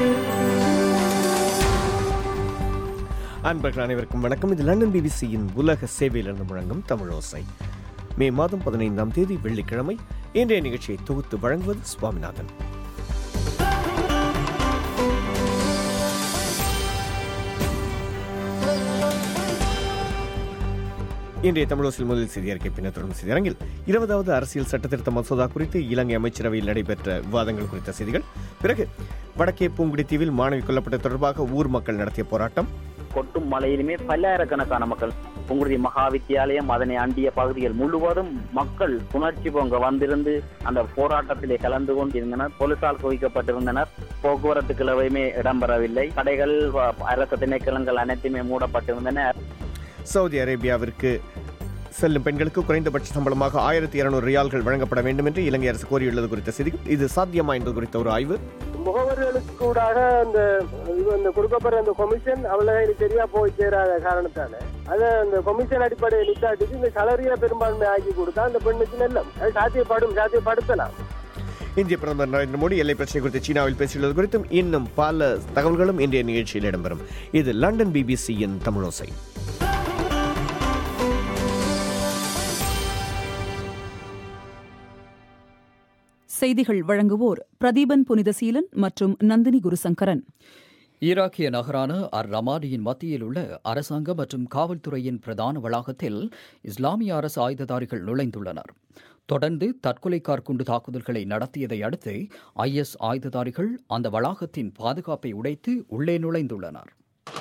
அன்பர்கள் அனைவருக்கும் வணக்கம் இது லண்டன் பிபிசியின் உலக சேவையிலிருந்து முழங்கும் தமிழோசை மே மாதம் பதினைந்தாம் தேதி வெள்ளிக்கிழமை இன்றைய நிகழ்ச்சியை தொகுத்து வழங்குவது சுவாமிநாதன் இன்றைய தமிழோசில் முதல் செய்தி அறிக்கை பின்னர் தொடரும் செய்தியரங்கில் இருபதாவது அரசியல் சட்டத்திருத்த மசோதா குறித்து இலங்கை அமைச்சரவையில் நடைபெற்ற விவாதங்கள் குறித்த செய்திகள் பிறகு வடக்கே பூங்குடி தீவில் மாணவி கொல்லப்பட்ட தொடர்பாக ஊர் மக்கள் நடத்திய போராட்டம் கொட்டும் மலையிலுமே பல்லாயிரக்கணக்கான மக்கள் புங்குருதி மகா வித்தியாலயம் அதனை அண்டிய பகுதிகள் முழுவதும் மக்கள் புணர்ச்சி பொங்க வந்திருந்து அந்த போராட்டத்திலே கலந்து கொண்டிருந்தனர் போலீசால் குவிக்கப்பட்டிருந்தனர் போக்குவரத்து கிளவையுமே இடம்பெறவில்லை கடைகள் வ- அரசு திணைக்களங்கள் அனைத்துமே மூடப்பட்டிருந்தன சவுதி அரேபியாவிற்கு செல்லும் பெண்களுக்கு குறைந்தபட்ச சம்பளமாக ஆயிரத்தி இருநூறு ரியால்கள் வழங்கப்பட வேண்டும் என்று இலங்கை அரசு கோரியுள்ளது குறித்த செய்தி இது சாத்தியமா என்பது குறித்த ஒரு ஆய்வு முகவர்களுக்கு கூடாக அந்த இது அந்த கொடுக்கப்படுற அந்த கொமிஷன் அவ்வளவு சரியா போய் சேராத காரணத்தால அதை அந்த கொமிஷன் அடிப்படையில் நிப்பாட்டிட்டு இந்த கலரியா பெரும்பான்மை ஆக்கி கொடுத்தா அந்த பெண்ணுக்கு நல்லம் அது சாத்தியப்படும் சாத்தியப்படுத்தலாம் இந்திய பிரதமர் நரேந்திர மோடி எல்லை பிரச்சனை குறித்து சீனாவில் பேசியுள்ளது குறித்தும் இன்னும் பல தகவல்களும் இன்றைய நிகழ்ச்சியில் இடம்பெறும் இது லண்டன் பிபிசியின் தமிழோசை செய்திகள் வழங்குவோர் பிரதீபன் புனிதசீலன் மற்றும் நந்தினி குருசங்கரன் ஈராக்கிய நகரான அர் ரமாடியின் மத்தியில் உள்ள அரசாங்க மற்றும் காவல்துறையின் பிரதான வளாகத்தில் இஸ்லாமிய அரசு ஆயுததாரிகள் நுழைந்துள்ளனர் தொடர்ந்து தற்கொலை கார்குண்டு தாக்குதல்களை நடத்தியதை அடுத்து ஐஎஸ் ஆயுததாரிகள் அந்த வளாகத்தின் பாதுகாப்பை உடைத்து உள்ளே நுழைந்துள்ளனர்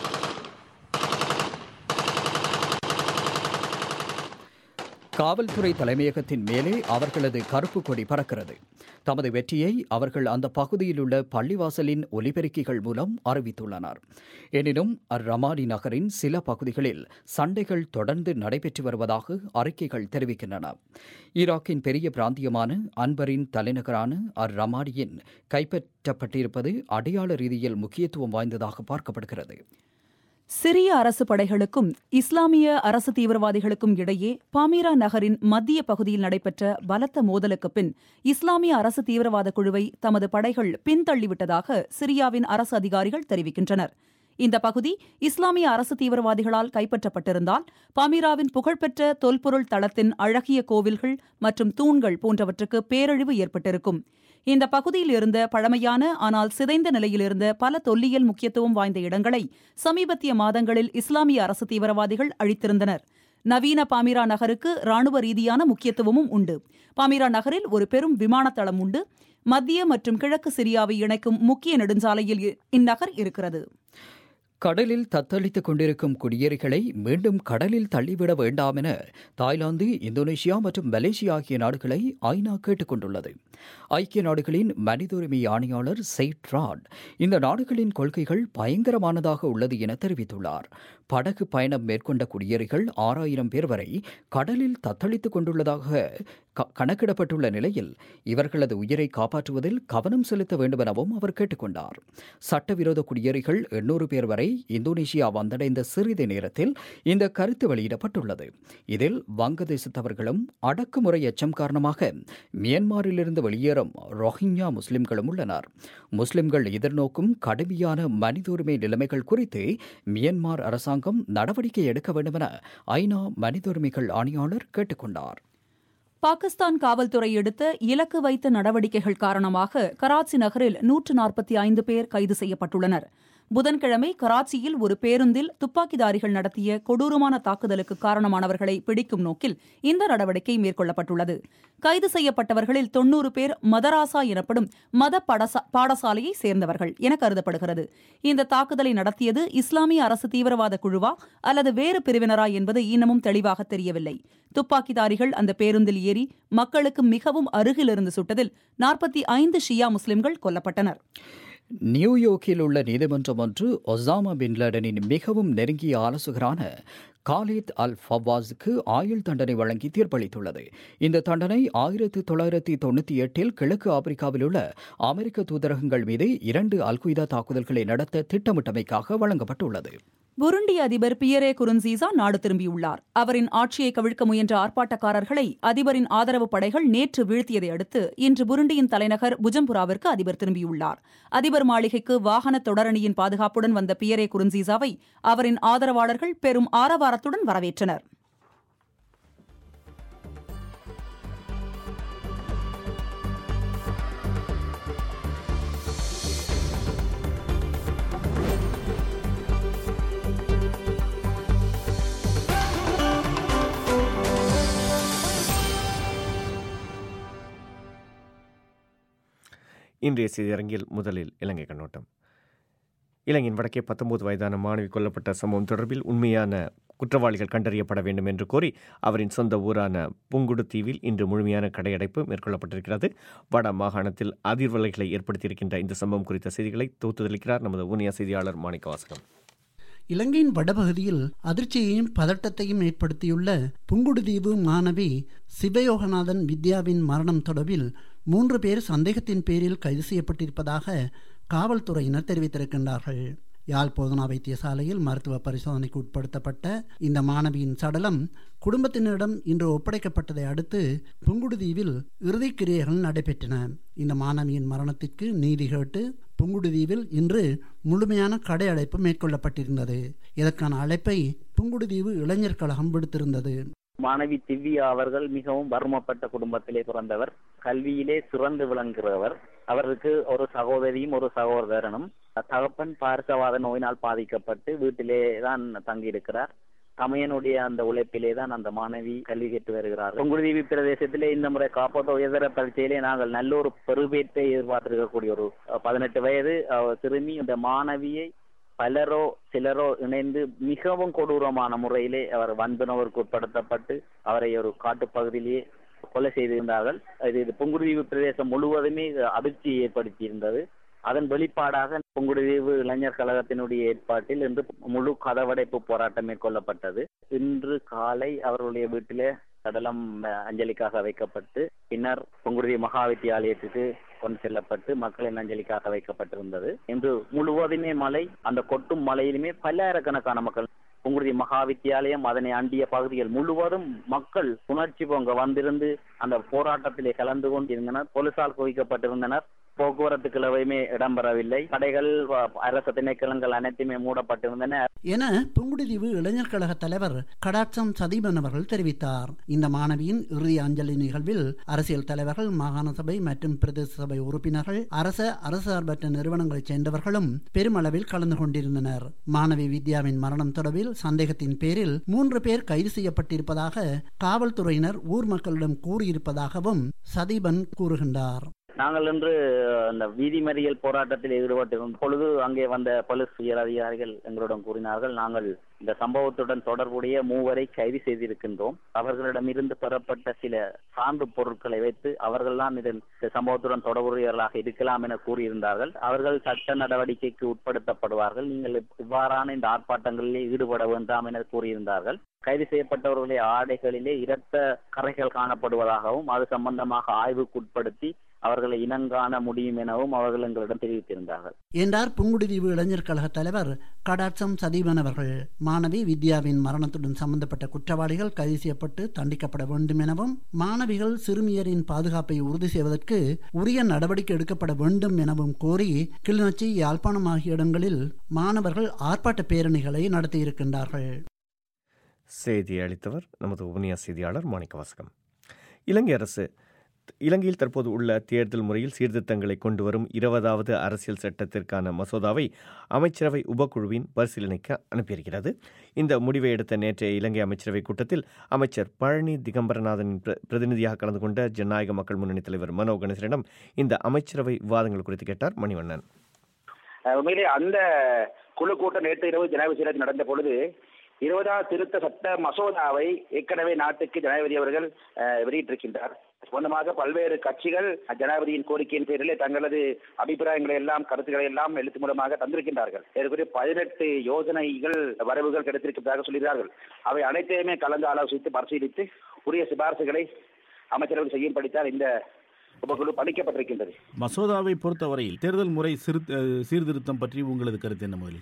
காவல்துறை தலைமையகத்தின் மேலே அவர்களது கருப்பு கொடி பறக்கிறது தமது வெற்றியை அவர்கள் அந்த பகுதியில் உள்ள பள்ளிவாசலின் ஒலிபெருக்கிகள் மூலம் அறிவித்துள்ளனர் எனினும் அர் ரமாடி நகரின் சில பகுதிகளில் சண்டைகள் தொடர்ந்து நடைபெற்று வருவதாக அறிக்கைகள் தெரிவிக்கின்றன ஈராக்கின் பெரிய பிராந்தியமான அன்பரின் தலைநகரான அர் ரமாடியின் கைப்பற்றப்பட்டிருப்பது அடையாள ரீதியில் முக்கியத்துவம் வாய்ந்ததாக பார்க்கப்படுகிறது சிரிய அரசு படைகளுக்கும் இஸ்லாமிய அரசு தீவிரவாதிகளுக்கும் இடையே பாமீரா நகரின் மத்திய பகுதியில் நடைபெற்ற பலத்த மோதலுக்கு பின் இஸ்லாமிய அரசு தீவிரவாத குழுவை தமது படைகள் பின்தள்ளிவிட்டதாக சிரியாவின் அரசு அதிகாரிகள் தெரிவிக்கின்றனர் இந்த பகுதி இஸ்லாமிய அரசு தீவிரவாதிகளால் கைப்பற்றப்பட்டிருந்தால் பாமீராவின் புகழ்பெற்ற தொல்பொருள் தளத்தின் அழகிய கோவில்கள் மற்றும் தூண்கள் போன்றவற்றுக்கு பேரழிவு ஏற்பட்டிருக்கும் இந்த பகுதியில் இருந்த பழமையான ஆனால் சிதைந்த நிலையில் இருந்த பல தொல்லியல் முக்கியத்துவம் வாய்ந்த இடங்களை சமீபத்திய மாதங்களில் இஸ்லாமிய அரசு தீவிரவாதிகள் அழித்திருந்தனர் நவீன பாமிரா நகருக்கு ராணுவ ரீதியான முக்கியத்துவமும் உண்டு பாமிரா நகரில் ஒரு பெரும் விமான தளம் உண்டு மத்திய மற்றும் கிழக்கு சிரியாவை இணைக்கும் முக்கிய நெடுஞ்சாலையில் இ- இந்நகர் இருக்கிறது கடலில் தத்தளித்துக் கொண்டிருக்கும் குடியேறிகளை மீண்டும் கடலில் தள்ளிவிட வேண்டாம் என தாய்லாந்து இந்தோனேஷியா மற்றும் மலேசியா ஆகிய நாடுகளை ஐநா கேட்டுக் கொண்டுள்ளது ஐக்கிய நாடுகளின் மனித உரிமை ஆணையாளர் செயிட் ராட் இந்த நாடுகளின் கொள்கைகள் பயங்கரமானதாக உள்ளது என தெரிவித்துள்ளார் படகு பயணம் மேற்கொண்ட குடியேறிகள் ஆறாயிரம் பேர் வரை கடலில் தத்தளித்துக் கொண்டுள்ளதாக க- கணக்கிடப்பட்டுள்ள நிலையில் இவர்களது உயிரை காப்பாற்றுவதில் கவனம் செலுத்த வேண்டும் எனவும் அவர் கேட்டுக்கொண்டார் சட்டவிரோத குடியேறிகள் எண்ணூறு பேர் வரை இந்தோனேஷியா வந்தடைந்த சிறிது நேரத்தில் இந்த கருத்து வெளியிடப்பட்டுள்ளது இதில் வங்கதேசத்தவர்களும் அடக்குமுறை எச்சம் காரணமாக மியான்மரிலிருந்து வெளியேறும் ரோஹிங்யா முஸ்லிம்களும் உள்ளனர் முஸ்லிம்கள் எதிர்நோக்கும் கடுமையான மனித உரிமை நிலைமைகள் குறித்து மியான்மர் அரசாங்கம் நடவடிக்கை எடுக்க வேண்டும் என ஐநா மனித உரிமைகள் ஆணையாளர் கேட்டுக்கொண்டார் பாகிஸ்தான் காவல்துறை எடுத்த இலக்கு வைத்த நடவடிக்கைகள் காரணமாக கராச்சி நகரில் நூற்று நாற்பத்தி ஐந்து பேர் கைது செய்யப்பட்டுள்ளனர் புதன்கிழமை கராச்சியில் ஒரு பேருந்தில் துப்பாக்கிதாரிகள் நடத்திய கொடூரமான தாக்குதலுக்கு காரணமானவர்களை பிடிக்கும் நோக்கில் இந்த நடவடிக்கை மேற்கொள்ளப்பட்டுள்ளது கைது செய்யப்பட்டவர்களில் தொன்னூறு பேர் மதராசா எனப்படும் மத படசா- பாடசாலையை சேர்ந்தவர்கள் என கருதப்படுகிறது இந்த தாக்குதலை நடத்தியது இஸ்லாமிய அரசு தீவிரவாத குழுவா அல்லது வேறு பிரிவினரா என்பது இன்னமும் தெளிவாக தெரியவில்லை துப்பாக்கிதாரிகள் அந்த பேருந்தில் ஏறி மக்களுக்கு மிகவும் அருகிலிருந்து சுட்டதில் நாற்பத்தி ஐந்து ஷியா முஸ்லிம்கள் கொல்லப்பட்டனர் நியூயார்க்கில் உள்ள நீதிமன்றம் ஒன்று ஒசாமா பின் லேடனின் மிகவும் நெருங்கிய ஆலோசகரான காலித் அல் ஃபவாஸுக்கு ஆயுள் தண்டனை வழங்கி தீர்ப்பளித்துள்ளது இந்த தண்டனை ஆயிரத்து தொள்ளாயிரத்தி தொண்ணூற்றி எட்டில் கிழக்கு ஆப்பிரிக்காவில் உள்ள அமெரிக்க தூதரகங்கள் மீது இரண்டு அல்குய்தா தாக்குதல்களை நடத்த திட்டமிட்டமைக்காக வழங்கப்பட்டுள்ளது புருண்டி அதிபர் பியரே குருன்சீசா நாடு திரும்பியுள்ளார் அவரின் ஆட்சியை கவிழ்க்க முயன்ற ஆர்ப்பாட்டக்காரர்களை அதிபரின் ஆதரவு படைகள் நேற்று வீழ்த்தியதை அடுத்து இன்று புருண்டியின் தலைநகர் புஜம்புராவிற்கு அதிபர் திரும்பியுள்ளார் அதிபர் மாளிகைக்கு வாகன தொடரணியின் பாதுகாப்புடன் வந்த பியரே குருன்சீசாவை அவரின் ஆதரவாளர்கள் பெரும் ஆரவாரத்துடன் வரவேற்றனர் இன்றைய செய்தியரங்கில் முதலில் இலங்கை கண்ணோட்டம் இலங்கையின் வடக்கே பத்தொன்பது வயதான மாணவி கொல்லப்பட்ட சம்பவம் தொடர்பில் உண்மையான குற்றவாளிகள் கண்டறியப்பட வேண்டும் என்று கோரி அவரின் சொந்த ஊரான புங்குடு தீவில் இன்று முழுமையான கடையடைப்பு மேற்கொள்ளப்பட்டிருக்கிறது வட மாகாணத்தில் அதிர்வலைகளை ஏற்படுத்தியிருக்கின்ற இந்த சம்பவம் குறித்த செய்திகளை தொகுத்தளிக்கிறார் நமது ஊனியா செய்தியாளர் மாணிக்க வாசகம் இலங்கையின் வடபகுதியில் அதிர்ச்சியையும் பதட்டத்தையும் ஏற்படுத்தியுள்ள புங்குடுதீவு மாணவி சிவயோகநாதன் வித்யாவின் மரணம் தொடர்பில் மூன்று பேர் சந்தேகத்தின் பேரில் கைது செய்யப்பட்டிருப்பதாக காவல்துறையினர் தெரிவித்திருக்கின்றார்கள் யாழ் போதனா வைத்தியசாலையில் மருத்துவ பரிசோதனைக்கு உட்படுத்தப்பட்ட இந்த மாணவியின் சடலம் குடும்பத்தினரிடம் இன்று ஒப்படைக்கப்பட்டதை அடுத்து புங்குடுதீவில் இறுதிக்கிரியைகள் நடைபெற்றன இந்த மாணவியின் மரணத்திற்கு நீதி கேட்டு புங்குடுதீவில் இன்று முழுமையான கடை அழைப்பு மேற்கொள்ளப்பட்டிருந்தது இதற்கான அழைப்பை புங்குடுதீவு இளைஞர் கழகம் விடுத்திருந்தது மாணவி திவ்யா அவர்கள் மிகவும் வறுமப்பட்ட குடும்பத்திலே பிறந்தவர் கல்வியிலே சிறந்து விளங்குகிறவர் அவருக்கு ஒரு சகோதரியும் ஒரு சகோதரனும் தகப்பன் பார்சவாத நோயினால் பாதிக்கப்பட்டு வீட்டிலே தான் தங்கியிருக்கிறார் தமையனுடைய அந்த உழைப்பிலே தான் அந்த மாணவி கல்வி கேட்டு வருகிறார் பொங்குடுதீவி பிரதேசத்திலே இந்த முறை காப்போத்த உயர்தர பரீட்சையிலே நாங்கள் நல்ல ஒரு பெருபேற்றை எதிர்பார்த்திருக்கக்கூடிய ஒரு பதினெட்டு வயது சிறுமி இந்த மாணவியை பலரோ சிலரோ இணைந்து மிகவும் கொடூரமான முறையிலே அவர் வன்புணர்வுக்கு உட்படுத்தப்பட்டு அவரை ஒரு காட்டுப்பகுதியிலேயே கொலை செய்திருந்தார்கள் இது இது புங்குடுதீவு பிரதேசம் முழுவதுமே அதிர்ச்சி ஏற்படுத்தியிருந்தது அதன் வெளிப்பாடாக புங்குடுதீவு இளைஞர் கழகத்தினுடைய ஏற்பாட்டில் இன்று முழு கதவடைப்பு போராட்டம் மேற்கொள்ளப்பட்டது இன்று காலை அவர்களுடைய வீட்டிலே சடலம் அஞ்சலிக்காக வைக்கப்பட்டு பின்னர் புங்குடுதி மகா வித்தியாலயத்துக்கு கொண்டு செல்லப்பட்டு மக்களின் அஞ்சலிக்காக வைக்கப்பட்டிருந்தது இன்று முழுவதுமே மழை அந்த கொட்டும் மலையிலுமே பல்லாயிரக்கணக்கான மக்கள் புங்குடுதி மகா வித்தியாலயம் அதனை அண்டிய பகுதிகள் முழுவதும் மக்கள் உணர்ச்சி பொங்க வந்திருந்து அந்த போராட்டத்திலே கலந்து கொண்டிருந்தனர் போலீசால் குவிக்கப்பட்டிருந்தனர் போக்குவரத்து கிளவையுமே இடம்பெறவில்லை கடைகள் அரசு திணைக்களங்கள் அனைத்துமே மூடப்பட்டிருந்தன என புங்குடுதீவு இளைஞர் கழக தலைவர் கடாட்சம் சதீபன் அவர்கள் தெரிவித்தார் இந்த மாணவியின் இறுதி அஞ்சலி நிகழ்வில் அரசியல் தலைவர்கள் மாகாண சபை மற்றும் பிரதேச சபை உறுப்பினர்கள் அரச அரசு சார்பற்ற நிறுவனங்களைச் சேர்ந்தவர்களும் பெருமளவில் கலந்து கொண்டிருந்தனர் மாணவி வித்யாவின் மரணம் தொடர்பில் சந்தேகத்தின் பேரில் மூன்று பேர் கைது செய்யப்பட்டிருப்பதாக காவல்துறையினர் ஊர் மக்களிடம் கூறியிருப்பதாகவும் சதீபன் கூறுகின்றார் நாங்கள் இன்று அந்த வீதி மறியல் போராட்டத்தில் ஈடுபட்டிருந்த பொழுது அங்கே வந்த போலீஸ் உயர் அதிகாரிகள் எங்களிடம் கூறினார்கள் நாங்கள் இந்த சம்பவத்துடன் தொடர்புடைய மூவரை கைது செய்திருக்கின்றோம் அவர்களிடமிருந்து பெறப்பட்ட சில சான்று பொருட்களை வைத்து அவர்கள்தான் இதன் சம்பவத்துடன் தொடர்புடையவர்களாக இருக்கலாம் என கூறியிருந்தார்கள் அவர்கள் சட்ட நடவடிக்கைக்கு உட்படுத்தப்படுவார்கள் நீங்கள் இவ்வாறான இந்த ஆர்ப்பாட்டங்களிலே ஈடுபட வேண்டாம் என கூறியிருந்தார்கள் கைது செய்யப்பட்டவர்களுடைய ஆடைகளிலே இரத்த கரைகள் காணப்படுவதாகவும் அது சம்பந்தமாக ஆய்வுக்கு உட்படுத்தி அவர்களை இனங்காண முடியும் எனவும் அவர்கள் எங்களிடம் தெரிவித்திருந்தார்கள் என்றார் புங்குடுதீவு இளைஞர் கழக தலைவர் கடாட்சம் சதீவன் அவர்கள் மாணவி வித்யாவின் மரணத்துடன் சம்பந்தப்பட்ட குற்றவாளிகள் கைது செய்யப்பட்டு தண்டிக்கப்பட வேண்டும் எனவும் மாணவிகள் சிறுமியரின் பாதுகாப்பை உறுதி செய்வதற்கு உரிய நடவடிக்கை எடுக்கப்பட வேண்டும் எனவும் கோரி கிளிநொச்சி யாழ்ப்பாணம் ஆகிய இடங்களில் மாணவர்கள் ஆர்ப்பாட்ட பேரணிகளை நடத்தியிருக்கின்றார்கள் செய்தி அளித்தவர் நமது உபனியா செய்தியாளர் மாணிக்கவாசகம் இலங்கை அரசு இலங்கையில் தற்போது உள்ள தேர்தல் முறையில் சீர்திருத்தங்களை கொண்டு வரும் இருபதாவது அரசியல் சட்டத்திற்கான மசோதாவை அமைச்சரவை உபக்குழுவின் பரிசீலனைக்கு அனுப்பியிருக்கிறது இந்த முடிவை எடுத்த நேற்றைய இலங்கை அமைச்சரவை கூட்டத்தில் அமைச்சர் பழனி திகம்பரநாதனின் பிரதிநிதியாக கலந்து கொண்ட ஜனநாயக மக்கள் முன்னணி தலைவர் மனோ கணேசனிடம் இந்த அமைச்சரவை விவாதங்கள் குறித்து கேட்டார் மணிவண்ணன் உண்மையிலே அந்த குழு கூட்டம் நேற்று இரவு ஜனாதிபதி நடந்த பொழுது இருபதாவது திருத்த சட்ட மசோதாவை ஏற்கனவே நாட்டுக்கு ஜனாதிபதி அவர்கள் வெளியிட்டிருக்கின்றார் சம்பந்தமாக பல்வேறு கட்சிகள் ஜனாதிபதியின் கோரிக்கையின் பேரிலே தங்களது அபிப்பிராயங்களை எல்லாம் கருத்துக்களை எல்லாம் எழுத்து மூலமாக தந்திருக்கின்றார்கள் ஏற்கனவே பதினெட்டு யோஜனைகள் வரவுகள் கிடைத்திருப்பதாக சொல்கிறார்கள் அவை அனைத்தையுமே கலந்து ஆலோசித்து பரிசீலித்து உரிய சிபாரசுகளை அமைச்சரவை செய்யும் படித்தால் இந்த உபகுழு பணிக்கப்பட்டிருக்கின்றது மசோதாவை பொறுத்தவரையில் தேர்தல் முறை சீர்திருத்தம் பற்றி உங்களது கருத்து என்ன முதலில் இந்த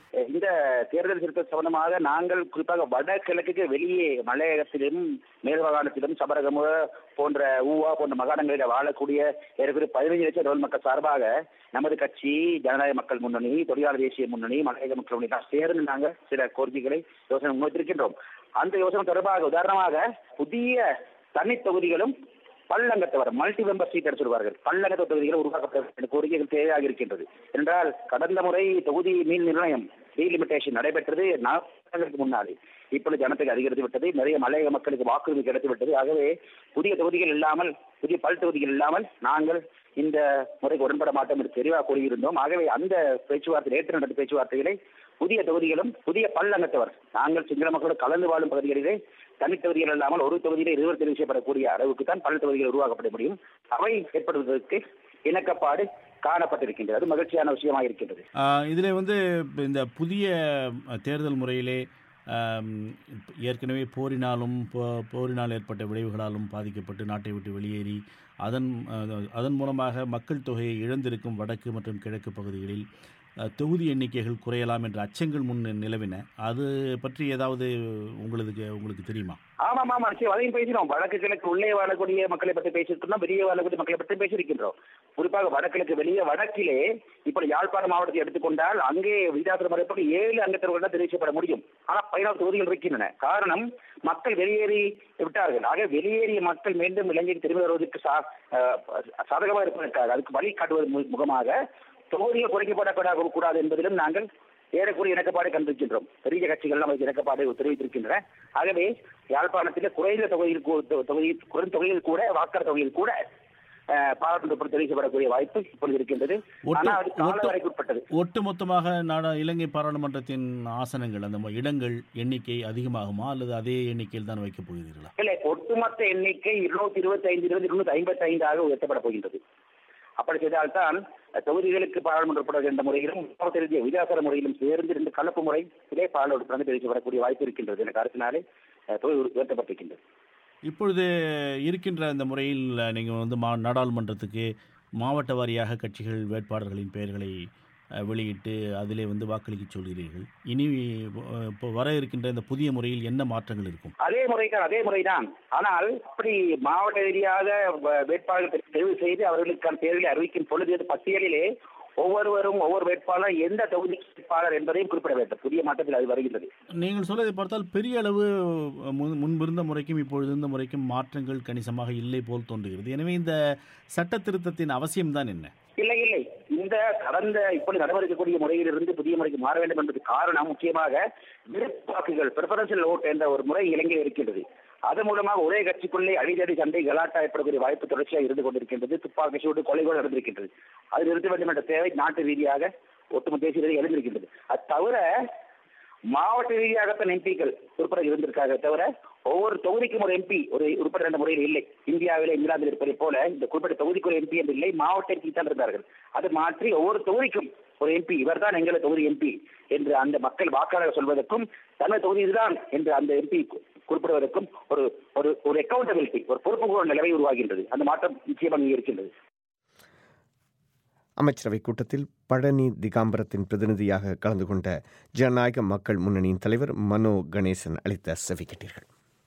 தேர்தல் திருத்தம் சம்பந்தமாக நாங்கள் குறிப்பாக வடகிழக்குக்கு வெளியே மலையகத்திலும் மேல்மாகாணத்திலும் சபரகமுக போன்ற ஊவா போன்ற மாகாணங்களில் வாழக்கூடிய ஏற்கனவே பதினைஞ்சு லட்சம் டோல் மக்கள் சார்பாக நமது கட்சி ஜனநாயக மக்கள் முன்னணி தொழிலாளர் தேசிய முன்னணி மலையக மக்கள் முன்னணி எல்லாம் சேர்ந்து நாங்கள் சில கோரிக்கைகளை யோசனை முன்வைத்திருக்கின்றோம் அந்த யோசனை தொடர்பாக உதாரணமாக புதிய தனி தொகுதிகளும் பல்லங்கத்தவர் மல்டி மெம்பர் சீட் சொல்வார்கள் பல்லங்கத்த தொகுதிகள் உருவாக்கப்பட்ட கோரிக்கைகள் தேவையாக இருக்கின்றது என்றால் கடந்த முறை தொகுதி மீன் நிர்ணயம் டீலிமிட்டேஷன் நடைபெற்றது நாட்களுக்கு முன்னாலே இப்பொழுது ஜனத்துக்கு அதிகரித்து விட்டது நிறைய மலையக மக்களுக்கு வாக்குறுதி கிடைத்து விட்டது ஆகவே புதிய தொகுதிகள் இல்லாமல் புதிய பல் தொகுதிகள் இல்லாமல் நாங்கள் இந்த முறைக்கு உடன்பட மாட்டோம் என்று தெளிவாக கூறியிருந்தோம் ஆகவே அந்த பேச்சுவார்த்தை நேற்று நடந்த பேச்சுவார்த்தைகளை புதிய தொகுதிகளும் புதிய பல்லங்கத்தவர் நாங்கள் சிங்கள மக்களோடு கலந்து வாழும் பகுதிகளிலே தனித்தொகுதிகள் இல்லாமல் ஒரு தொகுதியிலே இருவர் தெரிவு செய்யப்படக்கூடிய அளவுக்கு தான் பல தொகுதிகள் உருவாக்கப்பட முடியும் அவை ஏற்படுவதற்கு இணக்கப்பாடு காணப்பட்டிருக்கின்றது அது மகிழ்ச்சியான விஷயமாக இருக்கின்றது இதில் வந்து இப்ப இந்த புதிய அஹ், தேர்தல் முறையிலே ஆம், ஏற்கனவே போரினாலும் போ- போரினால் ஏற்பட்ட விளைவுகளாலும் பாதிக்கப்பட்டு நாட்டை விட்டு வெளியேறி அதன் அஹ், அதன் மூலமாக மக்கள் தொகையை இழந்திருக்கும் வடக்கு மற்றும் கிழக்கு பகுதிகளில் அஹ், தொகுதி எண்ணிக்கைகள் குறையலாம் என்ற அச்சங்கள் முன் நிலவின அது பற்றி ஏதாவது உங்களுக்கு உங்களுக்கு தெரியுமா ஆமாம் ஆமாம் நிச்சயம் அதையும் பேசினோம் வடக்கு கிழக்கு உள்ளே வாழக்கூடிய மக்களை பற்றி பேசியிருக்கோம் வெளியே வாழக்கூடிய மக்களை பற்றி பேசியிருக்கின்றோம் குறிப்பாக வடகிழக்கு வெளியே வடக்கிலே இப்படி யாழ்ப்பாணம் மாவட்டத்தை எடுத்துக்கொண்டால் அங்கே விகிதாசுர முறைப்படி ஏழு அங்கத்தவர்கள் தான் தெரிவிக்கப்பட முடியும் ஆனால் பதினாறு தொகுதிகள் இருக்கின்றன காரணம் மக்கள் வெளியேறி விட்டார்கள் ஆக வெளியேறிய மக்கள் மீண்டும் இலங்கைக்கு திரும்பி வருவதற்கு சா- அஹ், சாதகமாக இருப்பதற்காக அதுக்கு வழி காட்டுவது மு- முகமாக தொகுதிகள் குறைக்கப்படக்கூடாது கூடாது என்பதிலும் நாங்கள் ஏறக்குறைய இணக்கப்பாடு கண்டிருக்கின்றோம் பெரிய கட்சிகள் நமக்கு இணக்கப்பாடு தெரிவித்திருக்கின்றன ஆகவே யாழ்ப்பாணத்தில் குறைந்த தொகையில் கூ- தொ- தொகையில் குறைந்த தொகையில் கூட வாக்காளர் தொகையில் கூட அஹ், பாராளுமன்ற பொறுத்து தெரிவிக்கப்படக்கூடிய வாய்ப்பு இப்பொழுது இருக்கின்றது ஒட்டு- ஆனால் அது கால ஒட்டு- வரைக்கு உட்பட்டது ஒட்டுமொத்தமாக நாடா இலங்கை பாராளுமன்றத்தின் ஆசனங்கள் அந்த ம- இடங்கள் எண்ணிக்கை அதிகமாகுமா அல்லது அதே எண்ணிக்கையில் தான் வைக்கப் போகிறீர்களா இல்லை ஒட்டுமொத்த எண்ணிக்கை இருநூத்தி இருபத்தி ஐந்து இருபது இருநூத்தி ஐம்பத்தி ஐந்தாக உயர்த்தப்பட போகின்றது அப்படி செய்தால்தான் தொகுதிகளுக்கு பாராளுமன்ற உறுப்பினர் என்ற முறையிலும் மாவட்ட ரீதியாக விதாசார முறையிலும் சேர்ந்து இரண்டு கலப்பு முறை இதே பாராளுமன்ற உறுப்பினர் தெரிவிக்கப்படக்கூடிய வாய்ப்பு இருக்கின்றது என்ற கருத்தினாலே அஹ், தொகுதி உயர்த்தப்பட்டிருக்கின்றது இப்பொழுது இருக்கின்ற அந்த முறையில் நீங்கள் வந்து மா நாடாளுமன்றத்துக்கு மாவட்ட வாரியாக கட்சிகள் வேட்பாளர்களின் பெயர்களை அஹ், வெளியிட்டு அதிலே வந்து வாக்களிக்க சொல்கிறீர்கள் இனி அஹ், இப்போ வர இருக்கின்ற இந்த புதிய முறையில் என்ன மாற்றங்கள் இருக்கும் அதே முறைதான் அதே முறைதான் ஆனால் அப்படி மாவட்ட ரீதியாக வ- வேட்பாளர்கள் தெரிவு செய்து அவர்களுக்கான தேர்தலை அறிவிக்கும் பொழுது அது பட்டியலிலே ஒவ்வொருவரும் ஒவ்வொரு வேட்பாளர் எந்த தொகுதி வேட்பாளர் என்பதையும் குறிப்பிட வேண்டும் புதிய மாற்றத்தில் அது வருகின்றது நீங்கள் சொல்வதை பார்த்தால் பெரிய அளவு முன் முன்பிருந்த முறைக்கும் இப்பொழுது இருந்த முறைக்கும் மாற்றங்கள் கணிசமாக இல்லை போல் தோன்றுகிறது எனவே இந்த சட்ட திருத்தத்தின் அவசியம்தான் என்ன இல்லை இல்லை இந்த கடந்த இப்படி நடவடிக்கக்கூடிய முறையிலிருந்து புதிய முறைக்கு மாற வேண்டும் என்பது காரணம் முக்கியமாக விருப்பு வாக்குகள் பிரிபரன்சியல் ஓட் என்ற ஒரு முறை இலங்கையில் இருக்கின்றது அதன் மூலமாக ஒரே கட்சிக்குள்ளே அடிதடி சண்டை கலாட்டா ஏற்படக்கூடிய வாய்ப்பு தொடர்ச்சியாக இருந்து கொண்டிருக்கின்றது துப்பாக்கி சூடு கொலைகள் நடந்திருக்கின்றது அது நிறுத்த வேண்டும் என்ற தேவை நாட்டு ரீதியாக ஒட்டுமொத்த தேசிய ரீதியாக எழுந்திருக்கின்றது அது தவிர மாவட்ட ரீதியாகத்தான் எம்பிக்கள் உறுப்பினர் இருந்திருக்காங்க தவிர ஒவ்வொரு தொகுதிக்கும் ஒரு எம்பி ஒரு உறுப்பினர் என்ற முறையில் இல்லை இந்தியாவிலே இங்கிலாந்தில் இருப்பதை போல இந்த குறிப்பிட்ட தொகுதிக்கு ஒரு எம்பி என்று இல்லை மாவட்ட எம்பி தான் இருந்தார்கள் அது மாற்றி ஒவ்வொரு தொகுதிக்கும் ஒரு எம்பி இவர்தான் எங்களை தொகுதி எம்பி என்று அந்த மக்கள் வாக்காளர் சொல்வதற்கும் தனது தொகுதி இதுதான் என்று அந்த எம்பி குறிப்பிடுவதற்கும் ஒரு ஒரு ஒரு அக்கௌண்டபிலிட்டி ஒரு பொறுப்பு நிலைமை உருவாகின்றது அந்த மாற்றம் நிச்சயமாக இங்கே இருக்கின்றது அமைச்சரவை கூட்டத்தில் பழனி திகாம்பரத்தின் பிரதிநிதியாக கலந்து கொண்ட ஜனநாயக மக்கள் முன்னணியின் தலைவர் மனோ கணேசன் அளித்த செவிக்கட்டீர்கள்